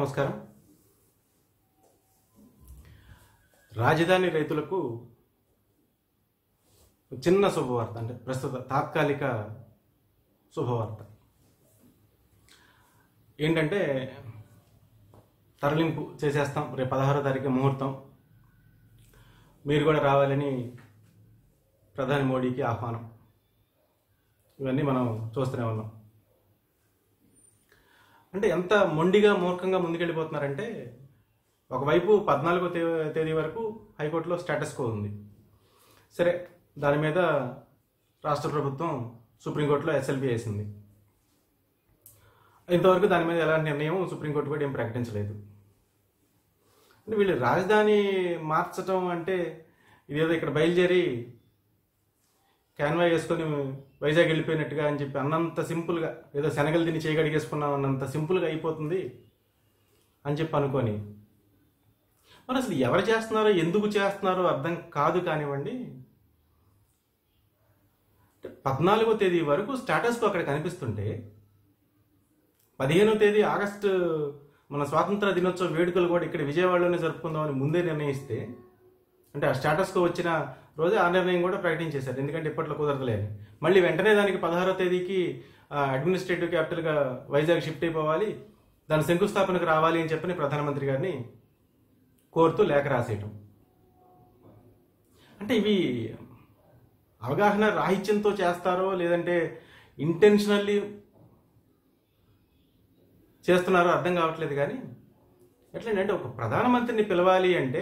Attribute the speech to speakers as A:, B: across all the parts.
A: నమస్కారం రాజధాని రైతులకు చిన్న శుభవార్త అంటే ప్రస్తుత తాత్కాలిక శుభవార్త ఏంటంటే తరలింపు చేసేస్తాం రేపు పదహారో తారీఖు ముహూర్తం మీరు కూడా రావాలని ప్రధాని మోడీకి ఆహ్వానం ఇవన్నీ మనం చూస్తూనే ఉన్నాం అంటే ఎంత మొండిగా మూర్ఖంగా ముందుకెళ్ళిపోతున్నారంటే ఒకవైపు పద్నాలుగో తే- తేదీ వరకు హైకోర్టులో స్టేటస్ కో ఉంది సరే దాని మీద రాష్ట్ర ప్రభుత్వం సుప్రీంకోర్టులో ఎస్ఎల్పి వేసింది ఇంతవరకు దాని మీద ఎలాంటి నిర్ణయం సుప్రీంకోర్టు కూడా ఏం ప్రకటించలేదు అంటే వీళ్ళు రాజధాని మార్చడం అంటే ఇదేదో ఇక్కడ బయలుదేరి క్యాన్వా వేసుకొని వైజాగ్ వెళ్ళిపోయినట్టుగా అని చెప్పి అన్నంత సింపుల్గా ఏదో శనగలు తిని చేయగడిగేసుకున్నాం అన్నంత సింపుల్గా అయిపోతుంది అని చెప్పి అనుకొని మరి అసలు ఎవరు చేస్తున్నారో ఎందుకు చేస్తున్నారో అర్థం కాదు కానివ్వండి అంటే పద్నాలుగో తేదీ వరకు స్టేటస్ అక్కడ కనిపిస్తుంటే పదిహేనో తేదీ ఆగస్టు మన స్వాతంత్ర దినోత్సవ వేడుకలు కూడా ఇక్కడ విజయవాడలోనే జరుపుకుందామని ముందే నిర్ణయిస్తే అంటే ఆ స్టేటస్కు వచ్చిన రోజే ఆ నిర్ణయం కూడా ప్రకటించేశారు ఎందుకంటే ఇప్పట్లో కుదరదులేదు మళ్ళీ వెంటనే దానికి పదహారో తేదీకి ఆ, అడ్మినిస్ట్రేటివ్ క్యాపిటల్గా వైజాగ్ షిఫ్ట్ అయిపోవాలి దాని శంకుస్థాపనకు రావాలి అని చెప్పని ప్రధానమంత్రి గారిని కోరుతూ లేఖ రాసేయటం అంటే ఇవి అవగాహన రాహిత్యంతో చేస్తారో లేదంటే ఇంటెన్షనల్లీ చేస్తున్నారో అర్థం కావట్లేదు కానీ ఎట్లంటే ఒక ప్రధానమంత్రిని పిలవాలి అంటే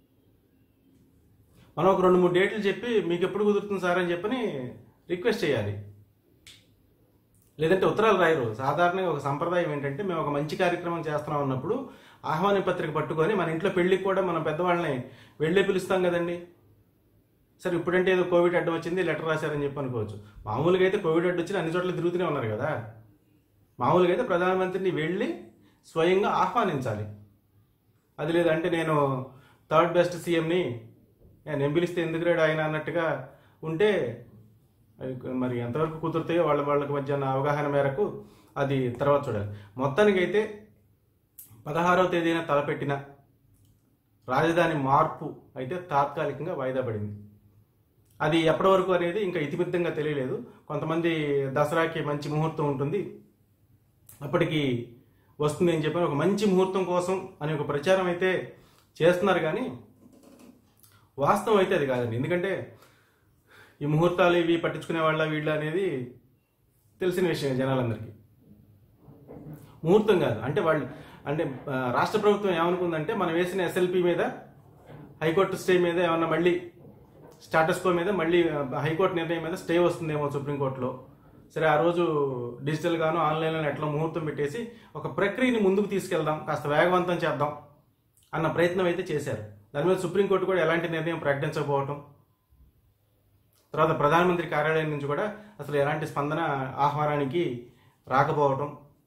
A: మనం ఒక రెండు మూడు డేట్లు చెప్పి మీకు ఎప్పుడు కుదురుతుంది సార్ అని చెప్పని రిక్వెస్ట్ చేయాలి లేదంటే ఉత్తరాలు రాయరు సాధారణంగా ఒక సంప్రదాయం ఏంటంటే మేము ఒక మంచి కార్యక్రమం చేస్తున్నాం అన్నప్పుడు ఆహ్వాన పత్రిక పట్టుకొని మన ఇంట్లో పెళ్లికి కూడా మనం పెద్దవాళ్ళని వెళ్ళే పిలుస్తాం కదండి సరే ఇప్పుడంటే ఏదో కోవిడ్ అడ్డం వచ్చింది లెటర్ రాశారని చెప్పి అనుకోవచ్చు మామూలుగా అయితే కోవిడ్ అడ్డు వచ్చి అన్ని చోట్ల తిరుగుతూనే ఉన్నారు కదా మామూలుగా అయితే ప్రధానమంత్రిని వెళ్ళి స్వయంగా ఆహ్వానించాలి అది లేదంటే నేను థర్డ్ బెస్ట్ సీఎంని నేను పిలిస్తే ఎందుకు రాడు ఆయన అన్నట్టుగా ఉంటే అది మరి ఎంతవరకు కుదురుతాయో వాళ్ళ వాళ్ళకి మధ్య ఉన్న అవగాహన మేరకు అది తర్వాత చూడాలి మొత్తానికైతే పదహారవ తేదీన తలపెట్టిన రాజధాని మార్పు అయితే తాత్కాలికంగా వాయిదా పడింది అది ఎప్పటి వరకు అనేది ఇంకా ఇతిమిత్తంగా తెలియలేదు కొంతమంది దసరాకి మంచి ముహూర్తం ఉంటుంది అప్పటికి వస్తుంది అని చెప్పి ఒక మంచి ముహూర్తం కోసం అనే ఒక ప్రచారం అయితే చేస్తున్నారు కానీ వాస్తవం అయితే అది కాదండి ఎందుకంటే ఈ ముహూర్తాలు ఇవి పట్టించుకునే వాళ్ళ వీళ్ళ అనేది తెలిసిన విషయం జనాలందరికీ ముహూర్తం కాదు అంటే వాళ్ళు అంటే ఆ, రాష్ట్ర ప్రభుత్వం ఏమనుకుందంటే మనం వేసిన ఎస్ఎల్పి మీద హైకోర్టు స్టే మీద ఏమన్నా మళ్ళీ స్టాటస్ కో మీద మళ్ళీ ఆ, హైకోర్టు నిర్ణయం మీద స్టే వస్తుందేమో సుప్రీంకోర్టులో సరే ఆ రోజు డిజిటల్ గాను ఆన్లైన్లో ఎట్లా ముహూర్తం పెట్టేసి ఒక ప్రక్రియని ముందుకు తీసుకెళ్దాం కాస్త వేగవంతం చేద్దాం అన్న ప్రయత్నం అయితే చేశారు దాని మీద సుప్రీంకోర్టు కూడా ఎలాంటి నిర్ణయం ప్రకటించకపోవటం తర్వాత ప్రధానమంత్రి కార్యాలయం నుంచి కూడా అసలు ఎలాంటి స్పందన ఆహ్వానానికి రాకపోవటం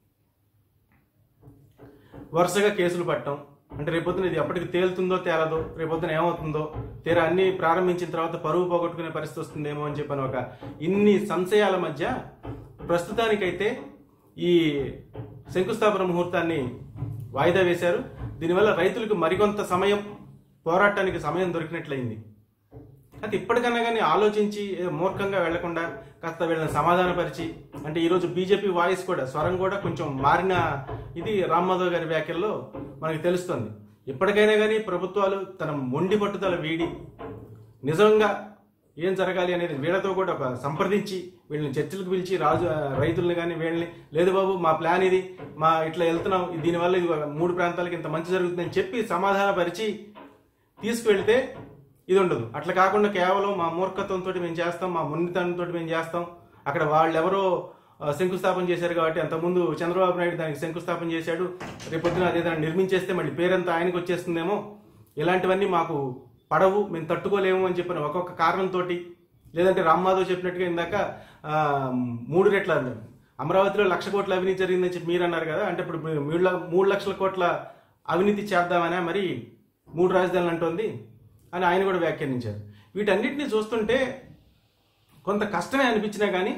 A: వరుసగా కేసులు పట్టడం అంటే రేపొద్దున ఇది ఎప్పటికి తేలుతుందో తేలదో రేపొద్దున ఏమవుతుందో తీరా అన్ని ప్రారంభించిన తర్వాత పరువు పోగొట్టుకునే పరిస్థితి వస్తుందేమో అని చెప్పని ఒక ఇన్ని సంశయాల మధ్య ప్రస్తుతానికైతే ఈ శంకుస్థాపన ముహూర్తాన్ని వాయిదా వేశారు దీనివల్ల రైతులకు మరికొంత సమయం పోరాటానికి సమయం దొరికినట్లయింది అయితే ఇప్పటికన్నా కానీ ఆలోచించి ఏదో మూర్ఖంగా వెళ్లకుండా కాస్త వీళ్ళని సమాధానపరిచి అంటే ఈరోజు బీజేపీ వాయిస్ కూడా స్వరం కూడా కొంచెం మారిన ఇది రామ్ మాధవ్ గారి వ్యాఖ్యల్లో మనకి తెలుస్తుంది ఇప్పటికైనా కానీ ప్రభుత్వాలు తన మొండి పట్టుదల వీడి నిజంగా ఏం జరగాలి అనేది వీళ్ళతో కూడా ఒక సంప్రదించి వీళ్ళని చర్చలకు పిలిచి రాజు రైతుల్ని కానీ వీళ్ళని లేదు బాబు మా ప్లాన్ ఇది మా ఇట్లా వెళ్తున్నాం దీనివల్ల ఇది మూడు ప్రాంతాలకి ఇంత మంచి జరుగుతుందని చెప్పి సమాధానపరిచి తీసుకువెళ్తే ఇది ఉండదు అట్లా కాకుండా కేవలం మా మూర్ఖత్వంతో మేము చేస్తాం మా మున్నితనంతో మేము చేస్తాం అక్కడ వాళ్ళెవరో ఆ, శంకుస్థాపన చేశారు కాబట్టి అంతకుముందు చంద్రబాబు నాయుడు దానికి శంకుస్థాపన చేశాడు రేపొద్దున అదేదైనా నిర్మించేస్తే మళ్ళీ పేరంతా ఆయనకు వచ్చేస్తుందేమో ఇలాంటివన్నీ మాకు పడవు మేము తట్టుకోలేము అని చెప్పిన ఒక్కొక్క కారణంతో లేదంటే రామ్మాధవ్ చెప్పినట్టుగా ఇందాక ఆ, మూడు రెట్ల అమరావతిలో లక్ష కోట్ల అవినీతి జరిగిందని చెప్పి మీరు అన్నారు కదా అంటే ఇప్పుడు మూడు ల- మూడు లక్షల కోట్ల అవినీతి చేద్దామనే మరి మూడు రాజధానులు అంటోంది అని ఆయన కూడా వ్యాఖ్యానించారు వీటన్నిటిని చూస్తుంటే కొంత కష్టమే అనిపించినా కానీ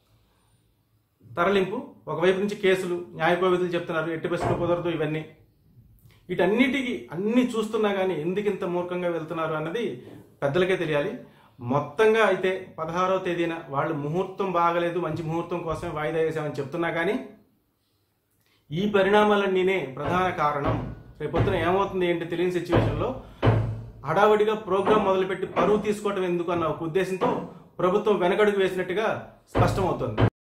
A: తరలింపు ఒకవైపు నుంచి కేసులు న్యాయ కోవిధులు చెప్తున్నారు ఎట్టి బస్సులో కుదరదు ఇవన్నీ వీటన్నిటికీ అన్ని చూస్తున్నా కానీ ఎందుకు ఇంత మూర్ఖంగా వెళ్తున్నారు అన్నది పెద్దలకే తెలియాలి మొత్తంగా అయితే పదహారవ తేదీన వాళ్ళు ముహూర్తం బాగలేదు మంచి ముహూర్తం కోసమే వాయిదా వేసామని చెప్తున్నా కానీ ఈ పరిణామాలన్నీనే ప్రధాన కారణం రేపొద్దున ఏమవుతుంది ఏంటి తెలియని సిచ్యువేషన్లో హడావుడిగా ప్రోగ్రాం మొదలుపెట్టి పరువు తీసుకోవటం ఎందుకు అన్న ఒక ఉద్దేశంతో ప్రభుత్వం వెనకడుగు వేసినట్టుగా స్పష్టమవుతుంది